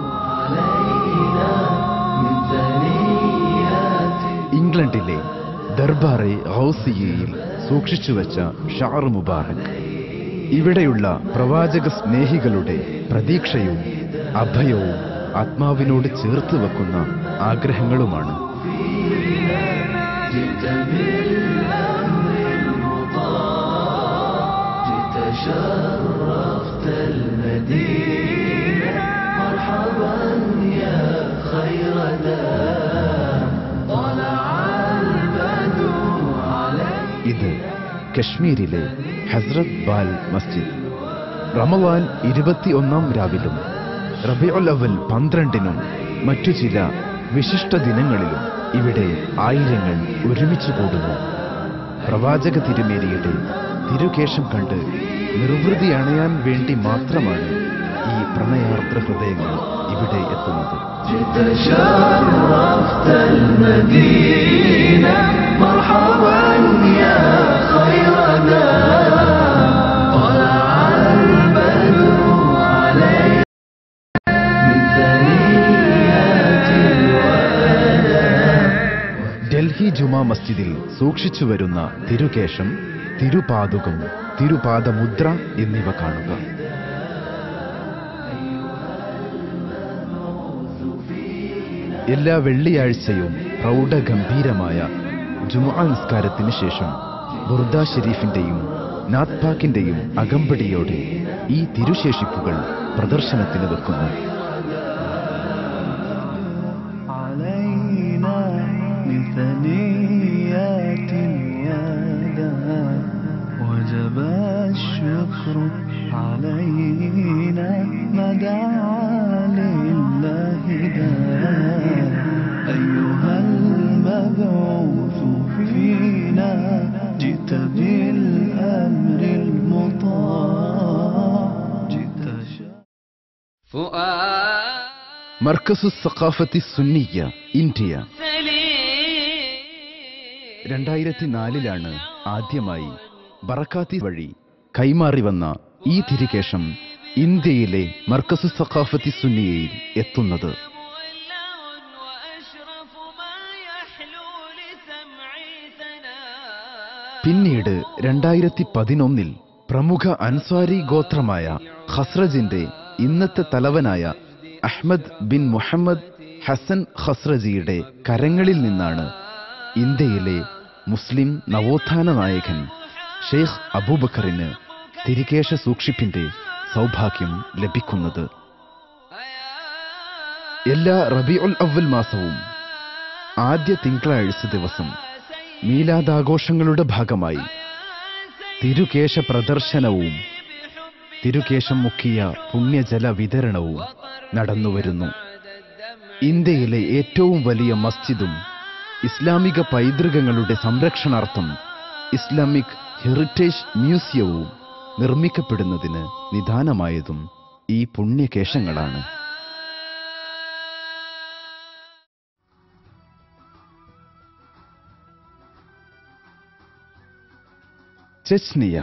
ഇംഗ്ലണ്ടിലെ ദർബാറെ ഹൗസിയയിൽ സൂക്ഷിച്ചുവെച്ച ഷാർ മുബാറക് ഇവിടെയുള്ള പ്രവാചക സ്നേഹികളുടെ പ്രതീക്ഷയും അഭയവും ആത്മാവിനോട് ചേർത്ത് വെക്കുന്ന ആഗ്രഹങ്ങളുമാണ് جئت بالأمر المطاع جئت شرفت المدينة مرحبا يا خير داع طلع البدر علينا ഇത് കശ്മീരിലെ ഹസ്രത് ബാൽ മസ്ജിദ് റമവാൻ ഇരുപത്തിയൊന്നാം രാവിലും റബിയുൽ അവൽ പന്ത്രണ്ടിനും മറ്റു ചില വിശിഷ്ട ദിനങ്ങളിലും ഇവിടെ ആയിരങ്ങൾ ഒരുമിച്ച് കൂടുന്നു പ്രവാചക തിരുമേനിയുടെ തിരുകേശം കണ്ട് നിർവൃതി അണയാൻ വേണ്ടി മാത്രമാണ് ഈ പ്രണയാർദ്ര ഹൃദയങ്ങൾ ഇവിടെ എത്തുന്നത് جئت شرفت المدينة مرحبا يا خير داع طلع البدر علينا من ثنيات الوداع ഡൽഹി ജുമാ മസ്ജിദിൽ സൂക്ഷിച്ചു വരുന്ന തിരുകേശം തിരുപാതുകം തിരുപാദമുദ്ര എന്നിവ കാണുക എല്ലാ വെള്ളിയാഴ്ചയും പ്രൗഢഗംഭീരമായ ജുമാ നിസ്കാരത്തിന് ശേഷം ബുർദ ഷെരീഫിന്റെയും നാത്പാക്കിന്റെയും അകമ്പടിയോടെ ഈ തിരുശേഷിപ്പുകൾ പ്രദർശനത്തിന് വെക്കുന്നു علينا من المبعوث فينا جئت بالأمر المطاع جئت മർക്കസു സഖാഫത്തി സുന്നിയ ഇന്ത്യ രണ്ടായിരത്തി നാലിലാണ് ആദ്യമായി ബറക്കാത്തി വഴി കൈമാറി വന്ന ഈ തിരികേശം ഇന്ത്യയിലെ മർക്കസു സഖാഫത്തി സുന്നിയയിൽ എത്തുന്നത് പിന്നീട് രണ്ടായിരത്തി പതിനൊന്നിൽ പ്രമുഖ അൻസ്വാരി ഗോത്രമായ ഖസ്രജിന്റെ ഇന്നത്തെ തലവനായ അഹ്മദ് ബിൻ മുഹമ്മദ് ഹസൻ ഖസ്രജിയുടെ കരങ്ങളിൽ നിന്നാണ് ഇന്ത്യയിലെ മുസ്ലിം നവോത്ഥാന നായകൻ ഷെയ്ഖ് അബൂബക്കറിന് തിരികേശ സൂക്ഷിപ്പിന്റെ സൗഭാഗ്യം ലഭിക്കുന്നത് എല്ലാ റബിഉൽ അവൽ മാസവും ആദ്യ തിങ്കളാഴ്ച ദിവസം മീലാദാഘോഷങ്ങളുടെ ഭാഗമായി തിരുകേശ പ്രദർശനവും തിരുകേശം മുക്കിയ പുണ്യജല വിതരണവും നടന്നുവരുന്നു ഇന്ത്യയിലെ ഏറ്റവും വലിയ മസ്ജിദും ഇസ്ലാമിക പൈതൃകങ്ങളുടെ സംരക്ഷണാർത്ഥം ഇസ്ലാമിക് ഹെറിറ്റേജ് മ്യൂസിയവും നിർമ്മിക്കപ്പെടുന്നതിന് നിദാനമായതും ഈ പുണ്യകേശങ്ങളാണ് ചെച്നിയ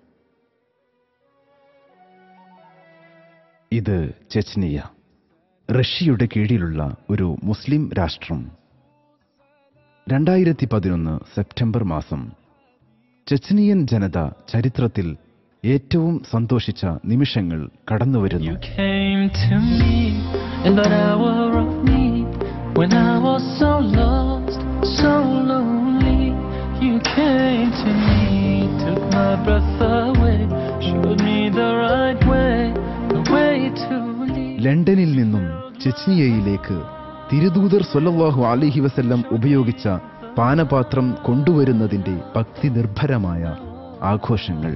ഇത് ചെച്നിയ റഷ്യയുടെ കീഴിലുള്ള ഒരു മുസ്ലിം രാഷ്ട്രം രണ്ടായിരത്തി പതിനൊന്ന് സെപ്റ്റംബർ മാസം ചെച്നിയൻ ജനത ചരിത്രത്തിൽ ഏറ്റവും സന്തോഷിച്ച നിമിഷങ്ങൾ കടന്നുവരുന്നു came to me in that hour of need when I was so lost, so lonely. You came to me, took my breath away, showed me the right way, the way to lead. ലണ്ടനിൽ നിന്നും ചെച്നിയയിലേക്ക് തിരുദൂതർ സൊല്ലല്ലാഹു അലിഹി വസല്ലം ഉപയോഗിച്ച പാനപാത്രം കൊണ്ടുവരുന്നതിന്റെ ഭക്തി നിർഭരമായ ആഘോഷങ്ങൾ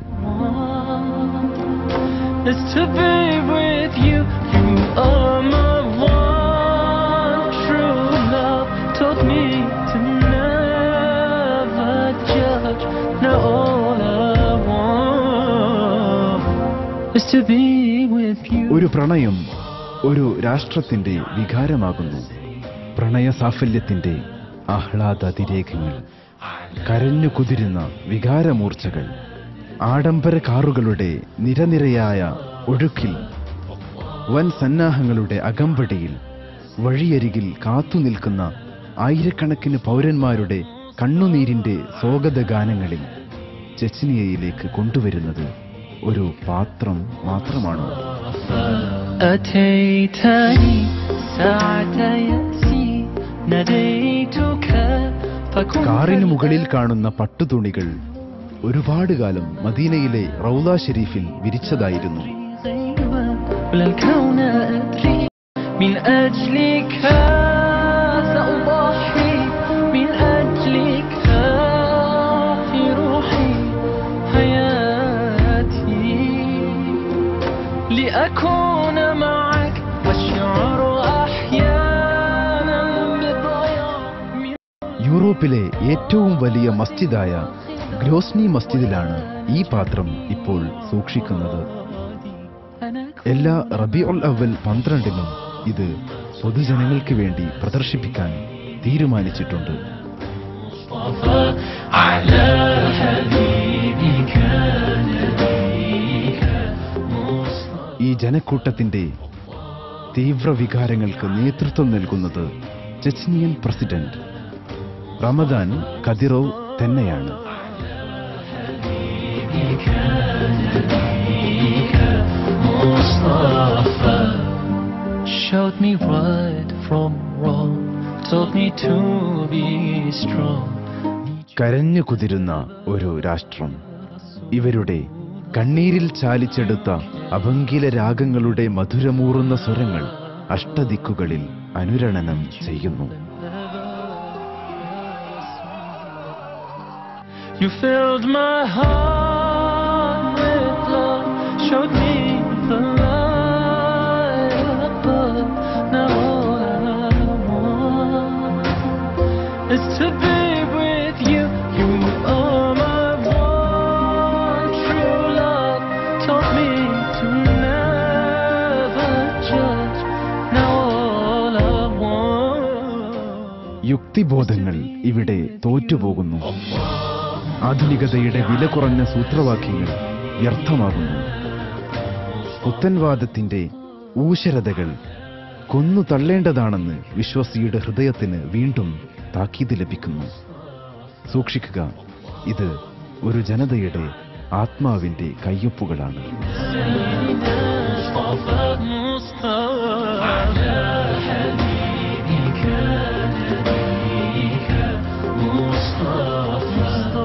Is to be with you. You are my one true love. Taught me to never judge. Now all I want is to be with you. ഒരു പ്രണയം ഒരു രാഷ്ട്രത്തിന്റെ വികാരമാകുന്നു പ്രണയ സാഫല്യത്തിന്റെ ആഹ്ലാദതിരേഖങ്ങൾ കരഞ്ഞു കുതിരുന്ന വികാരമൂർച്ചകൾ ആഡംബര കാറുകളുടെ നിരനിരയായ ഒഴുക്കിൽ വൻ സന്നാഹങ്ങളുടെ അകമ്പടിയിൽ വഴിയരികിൽ കാത്തുനിൽക്കുന്ന ആയിരക്കണക്കിന് പൗരന്മാരുടെ കണ്ണുനീരിന്റെ സ്വാഗത ഗാനങ്ങളിൽ ചെച്നിയയിലേക്ക് കൊണ്ടുവരുന്നത് ഒരു പാത്രം മാത്രമാണോ أتيتني ساعة يأسي ناديتك فكنت കാറിന് മുകളിൽ കാണുന്ന പട്ടുതുണികൾ ഒരുപാട് കാലം മദീനയിലെ റൗദ ഷെരീഫിൽ വിരിച്ചതായിരുന്നു غيبا ولا الكون أدري من أجلك سأضحي من أجلك في روحي حياتي لأكون معك والشعر أحيانا بضياء من യൂറോപ്പിലെ ഏറ്റവും വലിയ മസ്ജിദായ ഗ്രോസ്നി മസ്ജിദിലാണ് ഈ പാത്രം ഇപ്പോൾ സൂക്ഷിക്കുന്നത് أنا എല്ലാ റബിഉൽ അവൽ പന്ത്രണ്ടിനും ഇത് പൊതുജനങ്ങൾക്ക് വേണ്ടി പ്രദർശിപ്പിക്കാൻ തീരുമാനിച്ചിട്ടുണ്ട് مصطفى على حبيبك نبيك مصطفى ഈ ജനക്കൂട്ടത്തിന്റെ തീവ്ര വികാരങ്ങൾക്ക് നേതൃത്വം നൽകുന്നത് ചെച്നിയൻ പ്രസിഡന്റ് റമദാൻ കദിറോവ് തന്നെയാണ് Mustafa showed me right from wrong, told me to be strong. കരഞ്ഞു കുതിരുന്ന ഒരു രാഷ്ട്രം ഇവരുടെ കണ്ണീരിൽ ചാലിച്ചെടുത്ത അഭംഗില രാഗങ്ങളുടെ മധുരമൂറുന്ന സ്വരങ്ങൾ അഷ്ടദിക്കുകളിൽ അനുരണനം ചെയ്യുന്നു You filled my heart with love, showed me the light above. Now all I want is to be യുക്തിബോധങ്ങൾ ഇവിടെ തോറ്റുപോകുന്നു ആധുനികതയുടെ വില കുറഞ്ഞ സൂത്രവാക്യങ്ങൾ വ്യർത്ഥമാകുന്നു പുത്തൻവാദത്തിന്റെ ഊശരതകൾ കൊന്നു തള്ളേണ്ടതാണെന്ന് വിശ്വാസിയുടെ ഹൃദയത്തിന് വീണ്ടും താക്കീത് ലഭിക്കുന്നു സൂക്ഷിക്കുക ഇത് ഒരു ജനതയുടെ ആത്മാവിന്റെ കയ്യൊപ്പുകളാണ് مصطفى مصطفى حبيبك نبيك مصطفى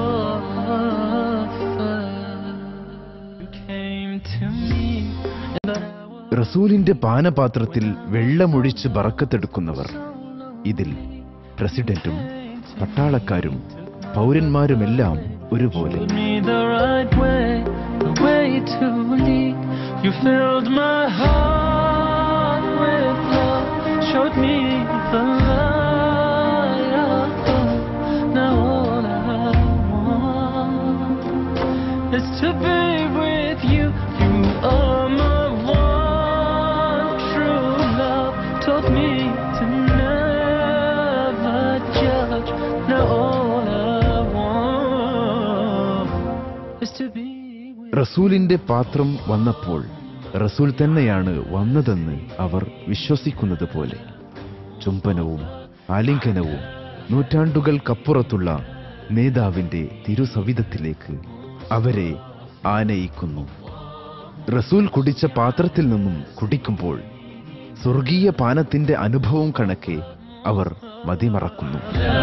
You came to me and I was റസൂലിന്റെ പാനപാത്രത്തിൽ വെള്ളമൊഴിച്ച് ബറക്കത്തെടുക്കുന്നവർ ഇതിൽ പ്രസിഡന്റും പട്ടാളക്കാരും പൗരന്മാരുമെല്ലാം ഒരുപോലെ Told me the right way, the way to lead. You filled my heart with love, showed me the light of love. Now all I want is to be with you. You are my one true love. Taught me to never judge. Now all I want is to be with റസൂലിന്റെ പാത്രം വന്നപ്പോൾ റസൂൽ തന്നെയാണ് വന്നതെന്ന് അവർ വിശ്വസിക്കുന്നത് പോലെ ചുംബനവും ആലിംഗനവും നൂറ്റാണ്ടുകൾക്കപ്പുറത്തുള്ള നേതാവിന്റെ തിരുസവിധത്തിലേക്ക് അവരെ ആനയിക്കുന്നു റസൂൽ കുടിച്ച പാത്രത്തിൽ നിന്നും കുടിക്കുമ്പോൾ സ്വർഗീയ പാനത്തിന്റെ അനുഭവം കണക്കെ അവർ മതിമറക്കുന്നു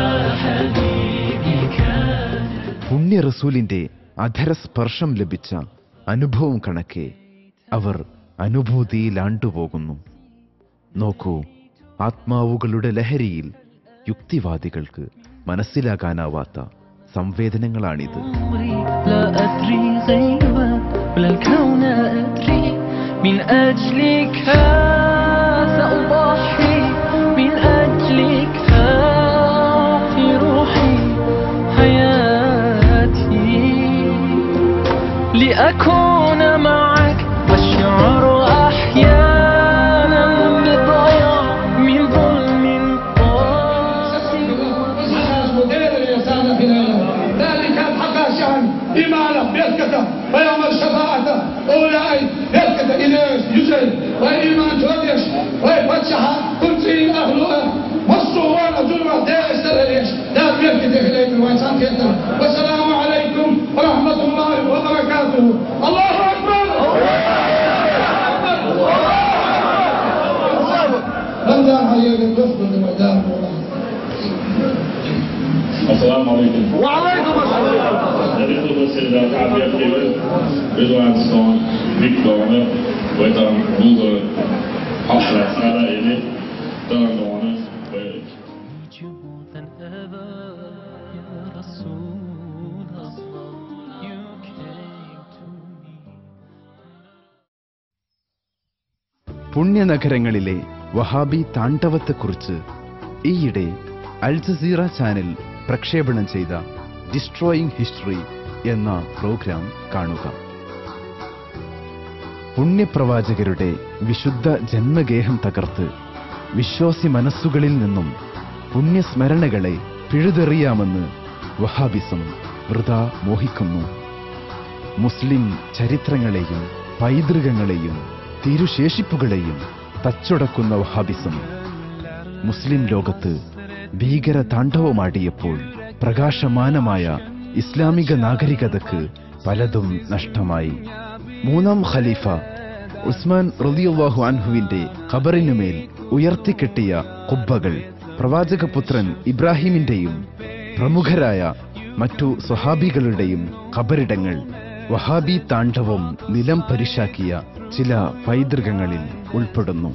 പുണ്യ റസൂലിന്റെ അധരസ്പർശം ലഭിച്ച അനുഭവം കണക്കെ അവർ അനുഭൂതിയിലാണ്ടുപോകുന്നു നോക്കൂ ആത്മാവുകളുടെ ലഹരിയിൽ യുക്തിവാദികൾക്ക് മനസ്സിലാകാനാവാത്ത സംവേദനങ്ങളാണിത് لا أدري غيبا ولا الكون أدري من أجلك سأضحي من أجلك في روحي حياتي لأكون معك والشعر أحيانا بضياع من ظلم قاسي ذلك الحق شأن إيمانه يسكت ويوم الشفاعة أولئك يسكت إليش يجري وإيمان توديش ويفتشح كرسي أهلها والصوان جرة ديش تلاليش لا يسكت إليكم وإنسان كيتنا والسلام عليكم ورحمة الله وبركاته الله أكبر رمضان حياك الوفد المعدام السلام عليكم وعليكم السلام Dit is de ABFG Ridwan Stone, Nick Dorne, Wetan Google, Hafla Sala Ili, Dan Dorne, need you more than ever, Ya Rasulullah. You came to me. പുണ്യനഗരങ്ങളിലെ Wahhabi താണ്ഡവത്തെക്കുറിച്ച് ഈയിടെ അൽ ജസീറ ചാനൽ പ്രക്ഷേപണം ചെയ്ത ഡിസ്ട്രോയിങ് ഹിസ്റ്ററി എന്ന പ്രോഗ്രാം കാണുക പുണ്യപ്രവാചകരുടെ വിശുദ്ധ ജന്മഗേഹം തകർത്ത് വിശ്വാസി മനസ്സുകളിൽ നിന്നും പുണ്യസ്മരണകളെ പിഴുതെറിയാമെന്ന് വഹാബിസം വൃതാ മോഹിക്കുന്നു മുസ്ലിം ചരിത്രങ്ങളെയും പൈതൃകങ്ങളെയും തിരുശേഷിപ്പുകളെയും തച്ചുടക്കുന്ന വഹാബിസം മുസ്ലിം ലോകത്ത് ഭീകര താണ്ഡവമാടിയപ്പോൾ പ്രകാശമാനമായ ഇസ്ലാമിക നാഗരികതക്ക് പലതും നഷ്ടമായി മൂന്നാം ഖലീഫ ഉസ്മാൻ റളിയല്ലാഹു അൻഹുവിന്റെ ഖബറിനുമേൽ ഉയർത്തിക്കെട്ടിയ കുബ്ബകൾ പ്രവാചകപുത്രൻ ഇബ്രാഹിമിന്റെയും പ്രമുഖരായ മറ്റു സ്വഹാബികളുടെയും ഖബറിടങ്ങൾ വഹാബി താണ്ഡവം നിലം പരിശാക്കിയ ചില പൈതൃകങ്ങളിൽ ഉൾപ്പെടുന്നു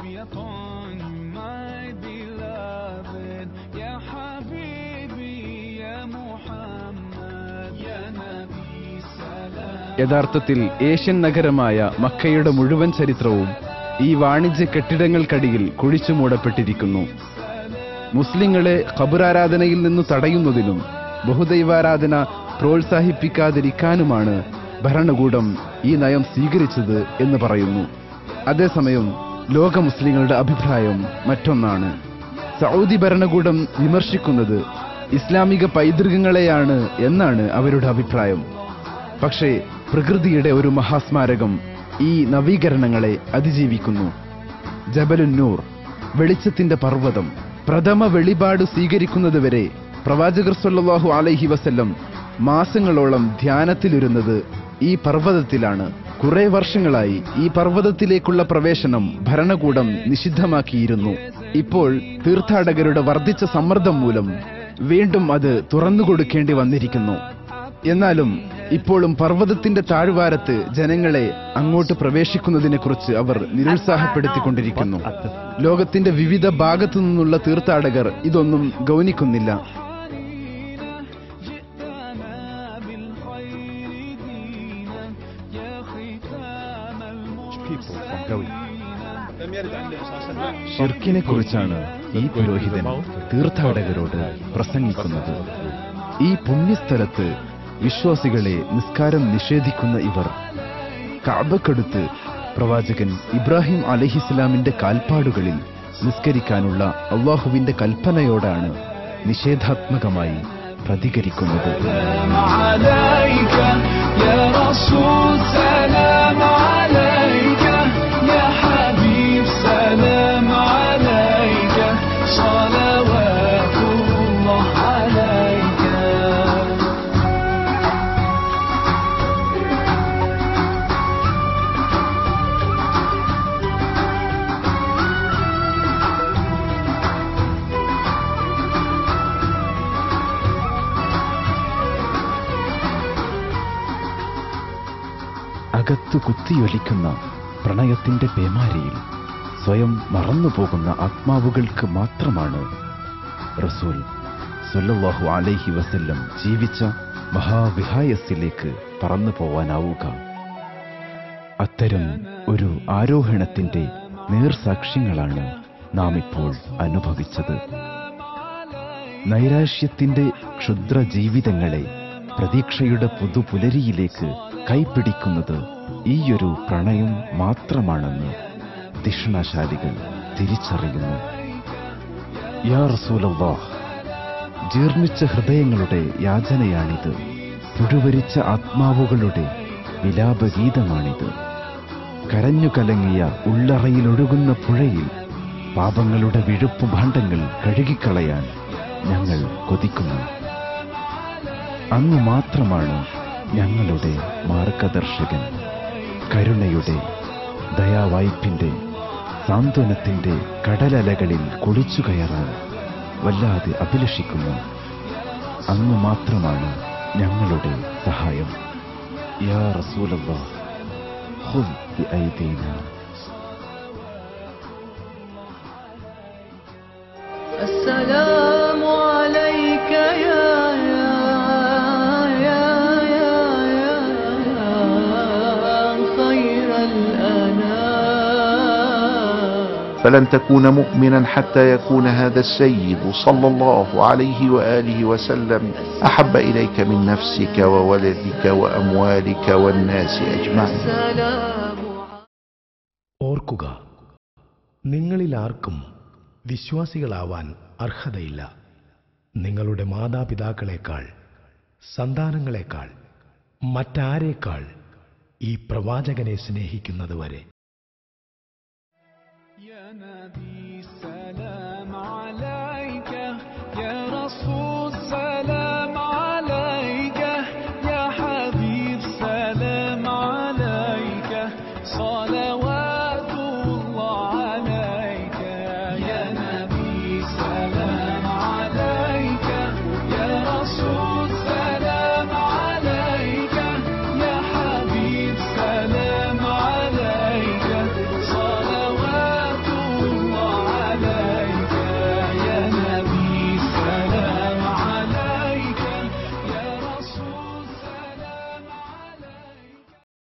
യഥാർത്ഥത്തിൽ ഏഷ്യൻ നഗരമായ മക്കയുടെ മുഴുവൻ ചരിത്രവും ഈ വാണിജ്യ കെട്ടിടങ്ങൾക്കടിയിൽ കുഴിച്ചു മൂടപ്പെട്ടിരിക്കുന്നു മുസ്ലിങ്ങളെ ഖബറാരാധനയിൽ നിന്ന് തടയുന്നതിനും ബഹുദൈവാരാധന പ്രോത്സാഹിപ്പിക്കാതിരിക്കാനുമാണ് ഭരണകൂടം ഈ നയം സ്വീകരിച്ചത് എന്ന് പറയുന്നു അതേസമയം ലോക മുസ്ലിങ്ങളുടെ അഭിപ്രായം മറ്റൊന്നാണ് സൗദി ഭരണകൂടം വിമർശിക്കുന്നത് ഇസ്ലാമിക പൈതൃകങ്ങളെയാണ് എന്നാണ് അവരുടെ അഭിപ്രായം പക്ഷേ പ്രകൃതിയുടെ ഒരു മഹാസ്മാരകം ഈ നവീകരണങ്ങളെ അതിജീവിക്കുന്നു ജബലുന്നൂർ വെളിച്ചത്തിന്റെ പർവ്വതം പ്രഥമ വെളിപാട് സ്വീകരിക്കുന്നതുവരെ പ്രവാചകർ സല്ലല്ലാഹു അലൈഹി വസല്ലം മാസങ്ങളോളം ധ്യാനത്തിലിരുന്നത് ഈ പർവ്വതത്തിലാണ് കുറെ വർഷങ്ങളായി ഈ പർവ്വതത്തിലേക്കുള്ള പ്രവേശനം ഭരണകൂടം നിഷിദ്ധമാക്കിയിരുന്നു ഇപ്പോൾ തീർത്ഥാടകരുടെ വർദ്ധിച്ച സമ്മർദ്ദം മൂലം വീണ്ടും അത് തുറന്നുകൊടുക്കേണ്ടി വന്നിരിക്കുന്നു എന്നാലും ഇപ്പോഴും പർവ്വതത്തിന്റെ താഴ്വാരത്ത് ജനങ്ങളെ അങ്ങോട്ട് പ്രവേശിക്കുന്നതിനെക്കുറിച്ച് അവർ നിരുത്സാഹപ്പെടുത്തിക്കൊണ്ടിരിക്കുന്നു ലോകത്തിന്റെ വിവിധ ഭാഗത്തു നിന്നുള്ള തീർത്ഥാടകർ ഇതൊന്നും ഗൗനിക്കുന്നില്ല ഷിർക്കിനെ കുറിച്ചാണ് ഈ പുരോഹിതൻ തീർത്ഥാടകരോട് പ്രസംഗിക്കുന്നത് ഈ പുണ്യസ്ഥലത്ത് വിശ്വാസികളെ നിസ്കാരം നിഷേധിക്കുന്ന ഇവർ കാബക്കടുത്ത് പ്രവാചകൻ ഇബ്രാഹിം അലഹിസ്ലാമിന്റെ കാൽപ്പാടുകളിൽ നിസ്കരിക്കാനുള്ള അള്ളാഹുവിന്റെ കൽപ്പനയോടാണ് നിഷേധാത്മകമായി പ്രതികരിക്കുന്നത് عليك يا رسول سلام عليك يا حبيب سلام عليك صلوات الله عليك അകത്തു കുത്തിയൊലിക്കുന്ന പ്രണയത്തിന്റെ പേമാരിയിൽ സ്വയം മറന്നുപോകുന്ന ആത്മാവുകൾക്ക് മാത്രമാണ് റസൂൽ സല്ലല്ലാഹു അലൈഹി വസല്ലം ജീവിച്ച മഹാവിഹായസിലേക്ക് പറന്നു പോവാനാവുക അത്തരം ഒരു ആരോഹണത്തിന്റെ നേർസാക്ഷ്യങ്ങളാണ് നാം ഇപ്പോൾ അനുഭവിച്ചത് നൈരാശ്യത്തിന്റെ ക്ഷുദ്ര ജീവിതങ്ങളെ പ്രതീക്ഷയുടെ പുതുപുലരിയിലേക്ക് കൈപ്പിടിക്കുന്നത് ഈയൊരു പ്രണയം മാത്രമാണെന്ന് ദിഷണാശാലികൾ തിരിച്ചറിയുന്നു യാ റസൂലല്ലാഹ് ജീർണിച്ച ഹൃദയങ്ങളുടെ യാചനയാണിത് പുഴുവരിച്ച ആത്മാവുകളുടെ വിലാപഗീതമാണിത് കരഞ്ഞു കലങ്ങിയ ഉള്ളറയിലൊഴുകുന്ന പുഴയിൽ പാപങ്ങളുടെ വിഴുപ്പു ഭാണ്ഡങ്ങൾ കഴുകിക്കളയാൻ ഞങ്ങൾ കൊതിക്കുന്നു അങ്ങ് മാത്രമാണ് ഞങ്ങളുടെ മാർഗദർശകൻ കരുണയുടെ ദയാവായ്പിന്റെ സാന്ത്വനത്തിന്റെ കടലലകളിൽ കുളിച്ചു കയറാൻ വല്ലാതെ അഭിലഷിക്കുന്നു അങ്ങ് മാത്രമാണ് ഞങ്ങളുടെ സഹായം യാ റസൂലല്ലാഹ് ഖുദ് ബിഐദീന السلام عليك يا يا يا يا يا خير الأنام فلن تكون مؤمنا حتى يكون هذا السيد صلى الله عليه وآله وسلم أحب إليك من نفسك وولدك وأموالك والناس أجمعين السلام ഓർക്കുക നിങ്ങളിലാർക്കും വിശ്വാസികളാവാൻ അർഹതയില്ല നിങ്ങളുടെ മാതാപിതാക്കളെക്കാൾ സന്താനങ്ങളെക്കാൾ മറ്റാരേക്കാൾ ഈ പ്രവാചകനെ സ്നേഹിക്കുന്നതുവരെ يا نبي سلام عليك يا رسول